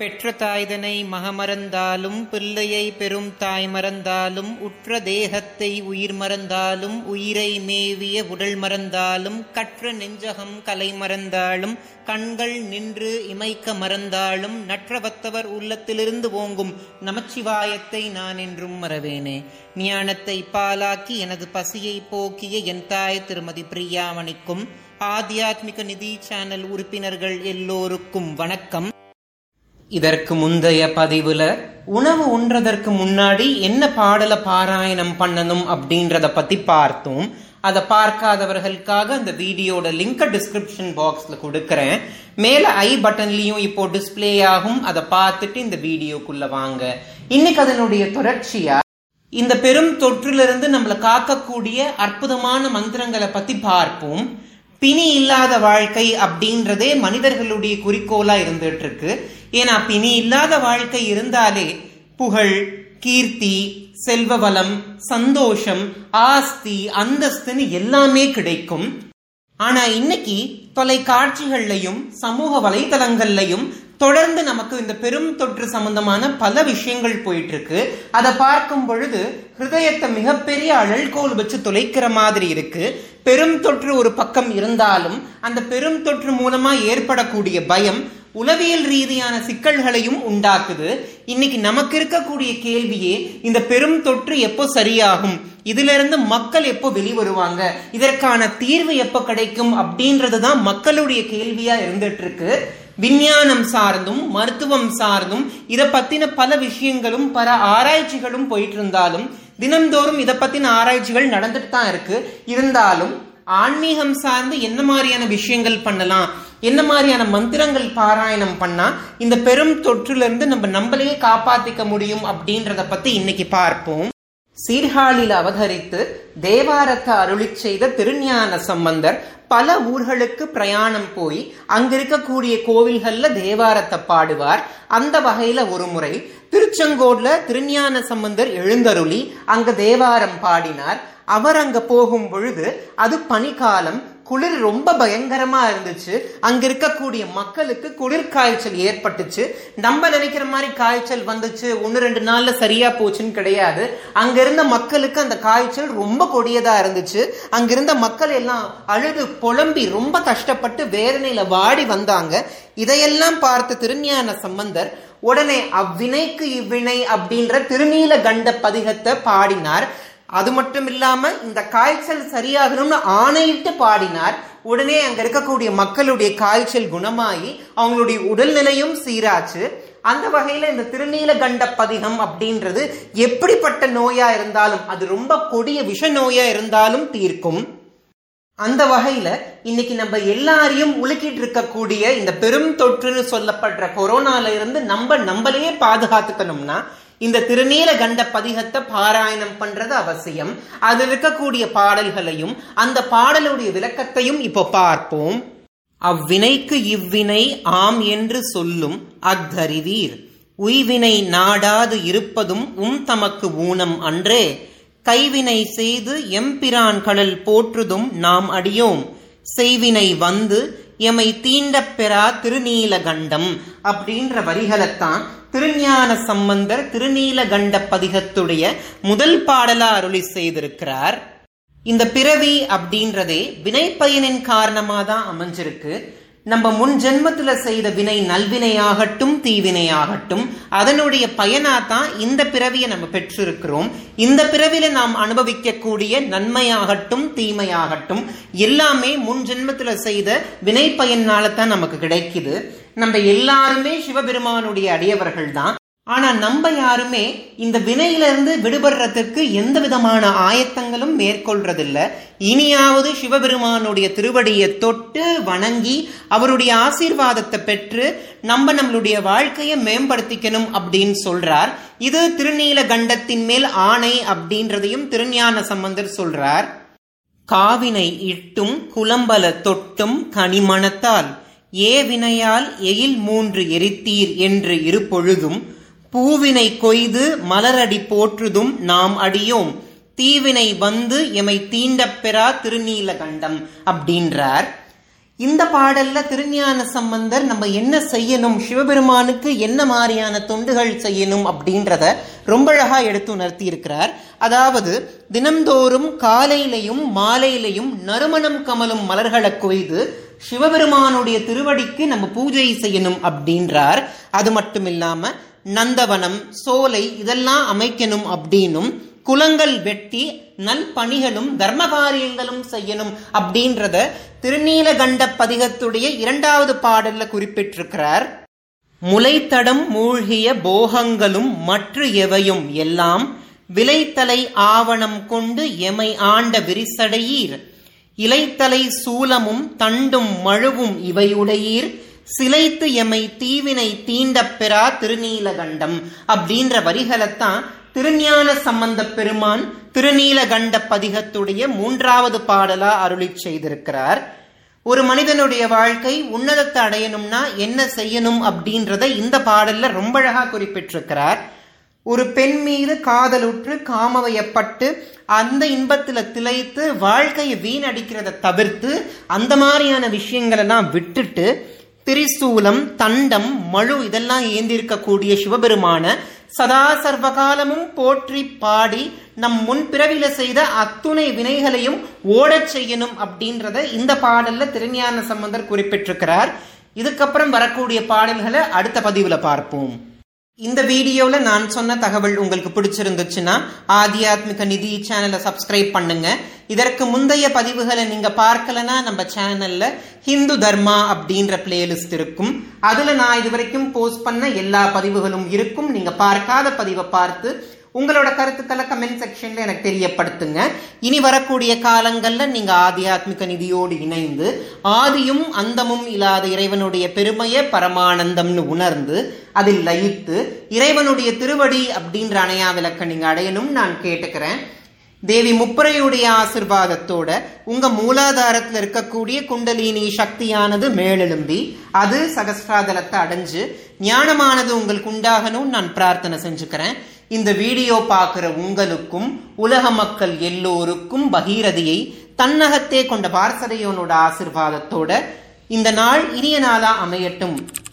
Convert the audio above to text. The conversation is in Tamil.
பெற்ற தாய்தனை மகமறந்தாலும் பிள்ளையை பெரும் தாய் மறந்தாலும் உற்ற தேகத்தை உயிர் மறந்தாலும் உயிரை மேவிய உடல் மறந்தாலும் கற்ற நெஞ்சகம் கலை மறந்தாலும் கண்கள் நின்று இமைக்க மறந்தாலும் நற்றவத்தவர் உள்ளத்திலிருந்து ஓங்கும் நமச்சிவாயத்தை நான் என்றும் மறவேனே ஞானத்தை பாலாக்கி எனது பசியை போக்கிய என் தாய் திருமதி பிரியாமணிக்கும் ஆத்தியாத்மிக நிதி சேனல் உறுப்பினர்கள் எல்லோருக்கும் வணக்கம் இதற்கு முந்தைய பதிவுல உணவு உண்றதற்கு முன்னாடி என்ன பாடல பாராயணம் பண்ணணும் அப்படின்றத பத்தி பார்த்தோம் அதை பார்க்காதவர்களுக்காக அந்த வீடியோட லிங்க் டிஸ்கிரிப்ஷன் பாக்ஸ்ல கொடுக்கறேன் மேல ஐ பட்டன்லயும் இப்போ டிஸ்பிளே ஆகும் அதை பார்த்துட்டு இந்த வீடியோக்குள்ள வாங்க இன்னைக்கு அதனுடைய தொடர்ச்சியா இந்த பெரும் தொற்றிலிருந்து நம்மளை காக்கக்கூடிய அற்புதமான மந்திரங்களை பத்தி பார்ப்போம் பிணி இல்லாத வாழ்க்கை அப்படின்றதே மனிதர்களுடைய குறிக்கோளா இருந்துட்டு இருக்கு ஏன்னா பிணி இல்லாத வாழ்க்கை இருந்தாலே புகழ் கீர்த்தி செல்வ வளம் சந்தோஷம் ஆஸ்தி அந்தஸ்துன்னு எல்லாமே கிடைக்கும் ஆனா இன்னைக்கு தொலைக்காட்சிகள்லையும் சமூக வலைதளங்கள்லையும் தொடர்ந்து நமக்கு இந்த பெரும் தொற்று சம்பந்தமான பல விஷயங்கள் போயிட்டு இருக்கு அதை பார்க்கும் பொழுது ஹிருதயத்தை மிகப்பெரிய அழல்கோல் வச்சு தொலைக்கிற மாதிரி இருக்கு பெரும் தொற்று ஒரு பக்கம் இருந்தாலும் அந்த பெரும் தொற்று மூலமா ஏற்படக்கூடிய பயம் உளவியல் ரீதியான சிக்கல்களையும் உண்டாக்குது இன்னைக்கு நமக்கு இருக்கக்கூடிய கேள்வியே இந்த பெரும் தொற்று எப்போ சரியாகும் இதுல இருந்து மக்கள் எப்போ வெளிவருவாங்க இதற்கான தீர்வு எப்போ கிடைக்கும் அப்படின்றது தான் மக்களுடைய கேள்வியா இருந்துட்டு இருக்கு விஞ்ஞானம் சார்ந்தும் மருத்துவம் சார்ந்தும் இதை பத்தின பல விஷயங்களும் பல ஆராய்ச்சிகளும் போயிட்டு இருந்தாலும் தினம்தோறும் இதை பத்தின ஆராய்ச்சிகள் நடந்துட்டு தான் இருக்கு இருந்தாலும் ஆன்மீகம் சார்ந்து என்ன மாதிரியான விஷயங்கள் பண்ணலாம் என்ன மாதிரியான மந்திரங்கள் பாராயணம் பண்ணா இந்த பெரும் தொற்றுல இருந்து நம்ம நம்மளையே காப்பாத்திக்க முடியும் அப்படின்றத பத்தி இன்னைக்கு பார்ப்போம் சீர்காழியில் அவதரித்து தேவாரத்தை அருளி செய்த திருஞான சம்பந்தர் பல ஊர்களுக்கு பிரயாணம் போய் அங்க இருக்கக்கூடிய கோவில்கள்ல தேவாரத்தை பாடுவார் அந்த வகையில ஒரு முறை திருச்செங்கோட்ல திருஞான சம்பந்தர் எழுந்தருளி அங்க தேவாரம் பாடினார் அவர் அங்க போகும் பொழுது அது பனிக்காலம் குளிர் ரொம்ப பயங்கரமா இருந்துச்சு அங்க இருக்கக்கூடிய மக்களுக்கு குளிர் காய்ச்சல் ஏற்பட்டுச்சு நம்ம நினைக்கிற மாதிரி காய்ச்சல் வந்துச்சு ஒன்னு ரெண்டு நாள்ல சரியா போச்சுன்னு கிடையாது அங்க இருந்த மக்களுக்கு அந்த காய்ச்சல் ரொம்ப கொடியதா இருந்துச்சு அங்க இருந்த மக்கள் எல்லாம் அழுது புலம்பி ரொம்ப கஷ்டப்பட்டு வேதனையில வாடி வந்தாங்க இதையெல்லாம் பார்த்து திருஞான சம்பந்தர் உடனே அவ்வினைக்கு இவ்வினை அப்படின்ற திருநீல கண்ட பதிகத்தை பாடினார் அது மட்டும் இல்லாம இந்த காய்ச்சல் சரியாகணும்னு ஆணையிட்டு பாடினார் உடனே அங்க இருக்கக்கூடிய மக்களுடைய காய்ச்சல் குணமாகி அவங்களுடைய உடல்நிலையும் சீராச்சு அந்த வகையில இந்த திருநீல கண்ட பதிகம் அப்படின்றது எப்படிப்பட்ட நோயா இருந்தாலும் அது ரொம்ப கொடிய விஷ நோயா இருந்தாலும் தீர்க்கும் அந்த வகையில இன்னைக்கு நம்ம எல்லாரையும் உலுக்கிட்டு இருக்கக்கூடிய இந்த பெரும் தொற்றுன்னு சொல்லப்படுற கொரோனால இருந்து நம்ம நம்மளையே பாதுகாத்துக்கணும்னா இந்த திருநீல கண்ட பதிகத்தை பாராயணம் பண்றது அவசியம் அதில் இருக்கக்கூடிய பாடல்களையும் அந்த பாடலுடைய விளக்கத்தையும் இப்போ பார்ப்போம் அவ்வினைக்கு இவ்வினை ஆம் என்று சொல்லும் அத்தறிவீர் உய்வினை நாடாது இருப்பதும் உம் தமக்கு ஊனம் அன்றே கைவினை செய்து எம்பிரான் கடல் போற்றுதும் நாம் அடியோம் செய்வினை வந்து எமை தீண்டப் பெறா திருநீலகண்டம் அப்படின்ற வரிகளைத்தான் திருஞான சம்பந்தர் திருநீலகண்ட பதிகத்துடைய முதல் பாடலா அருளி செய்திருக்கிறார் இந்த பிறவி அப்படின்றதே வினைப்பயனின் காரணமாக தான் அமைஞ்சிருக்கு நம்ம முன் ஜென்மத்துல செய்த வினை நல்வினையாகட்டும் தீவினையாகட்டும் அதனுடைய பயனா தான் இந்த பிறவியை நம்ம பெற்றிருக்கிறோம் இந்த பிறவில நாம் அனுபவிக்கக்கூடிய நன்மையாகட்டும் தீமையாகட்டும் எல்லாமே முன் ஜென்மத்துல செய்த வினை பயனால தான் நமக்கு கிடைக்குது நம்ம எல்லாருமே சிவபெருமானுடைய அடியவர்கள் தான் ஆனா நம்ம யாருமே இந்த வினையிலிருந்து விடுபடுறதுக்கு எந்த விதமான ஆயத்தங்களும் மேற்கொள்றதில்ல இனியாவது சிவபெருமானுடைய திருவடியை தொட்டு வணங்கி அவருடைய ஆசீர்வாதத்தை பெற்று நம்ம நம்மளுடைய வாழ்க்கையை மேம்படுத்திக்கணும் அப்படின்னு சொல்றார் இது திருநீல கண்டத்தின் மேல் ஆணை அப்படின்றதையும் திருஞான சம்பந்தர் சொல்றார் காவினை இட்டும் குலம்பல தொட்டும் கனிமணத்தால் ஏ வினையால் எயில் மூன்று எரித்தீர் என்று இருப்பொழுதும் பூவினை கொய்து மலரடி போற்றுதும் நாம் அடியோம் தீவினை வந்து எமை தீண்டப் பெறா திருநீலகண்டம் அப்படின்றார் இந்த பாடல்ல திருஞான சம்பந்தர் நம்ம என்ன செய்யணும் சிவபெருமானுக்கு என்ன மாதிரியான தொண்டுகள் செய்யணும் அப்படின்றத ரொம்ப அழகா எடுத்து உணர்த்தி இருக்கிறார் அதாவது தினம்தோறும் காலையிலையும் மாலையிலையும் நறுமணம் கமலும் மலர்களை கொய்து சிவபெருமானுடைய திருவடிக்கு நம்ம பூஜை செய்யணும் அப்படின்றார் அது மட்டும் இல்லாம நந்தவனம் சோலை இதெல்லாம் அமைக்கணும் அப்படின்னும் குலங்கள் வெட்டி நல் பணிகளும் தர்ம காரியங்களும் செய்யணும் அப்படின்றத திருநீலகண்ட பதிகத்துடைய இரண்டாவது பாடல்ல குறிப்பிட்டிருக்கிறார் முளைத்தடம் மூழ்கிய போகங்களும் மற்ற எவையும் எல்லாம் விலைத்தலை ஆவணம் கொண்டு எமை ஆண்ட விரிசடையீர் இலைத்தலை சூலமும் தண்டும் மழுவும் இவையுடையீர் சிலைத்து எமை தீவினை தீண்டப் பெறா திருநீலகண்டம் அப்படின்ற வரிகளைத்தான் திருஞான சம்பந்த பெருமான் திருநீலகண்ட பதிகத்துடைய மூன்றாவது பாடலா அருளி செய்திருக்கிறார் ஒரு மனிதனுடைய வாழ்க்கை உன்னதத்தை அடையணும்னா என்ன செய்யணும் அப்படின்றத இந்த பாடல்ல ரொம்ப அழகா குறிப்பிட்டிருக்கிறார் ஒரு பெண் மீது காதலுற்று காமவயப்பட்டு அந்த இன்பத்துல திளைத்து வாழ்க்கையை வீணடிக்கிறத தவிர்த்து அந்த மாதிரியான விஷயங்களெல்லாம் விட்டுட்டு திரிசூலம் தண்டம் மழு இதெல்லாம் ஏந்திருக்கக்கூடிய சிவபெருமான சதா சர்வகாலமும் போற்றி பாடி நம் முன் பிறவில செய்த அத்துணை வினைகளையும் ஓடச் செய்யணும் அப்படின்றத இந்த பாடல்ல திருஞான சம்பந்தர் குறிப்பிட்டிருக்கிறார் இதுக்கப்புறம் வரக்கூடிய பாடல்களை அடுத்த பதிவுல பார்ப்போம் இந்த வீடியோவில் நான் சொன்ன தகவல் உங்களுக்கு பிடிச்சிருந்துச்சுன்னா ஆத்தியாத்மிக நிதி சேனலை சப்ஸ்கிரைப் பண்ணுங்க இதற்கு முந்தைய பதிவுகளை நீங்க பார்க்கலனா நம்ம சேனல்ல ஹிந்து தர்மா அப்படின்ற பிளேலிஸ்ட் இருக்கும் அதுல நான் இது வரைக்கும் போஸ்ட் பண்ண எல்லா பதிவுகளும் இருக்கும் நீங்க பார்க்காத பதிவை பார்த்து உங்களோட கருத்துக்களை கமெண்ட் செக்ஷன்ல எனக்கு தெரியப்படுத்துங்க இனி வரக்கூடிய காலங்கள்ல நீங்க ஆத்தியாத்மிக நிதியோடு இணைந்து ஆதியும் அந்தமும் இல்லாத இறைவனுடைய பெருமையை பரமானந்தம்னு உணர்ந்து அதில் லயித்து இறைவனுடைய திருவடி அப்படின்ற அணையா விளக்க நீங்க அடையணும் நான் கேட்டுக்கிறேன் தேவி முப்பரையுடைய ஆசிர்வாதத்தோட உங்க மூலாதாரத்துல இருக்கக்கூடிய குண்டலினி சக்தியானது மேலெழும்பி அது சகஸ்ராதலத்தை அடைஞ்சு ஞானமானது உங்களுக்கு உண்டாகணும்னு நான் பிரார்த்தனை செஞ்சுக்கிறேன் இந்த வீடியோ பார்க்குற உங்களுக்கும் உலக மக்கள் எல்லோருக்கும் பகீரதியை தன்னகத்தே கொண்ட பார்சதையோனோட ஆசிர்வாதத்தோட இந்த நாள் இனிய நாளா அமையட்டும்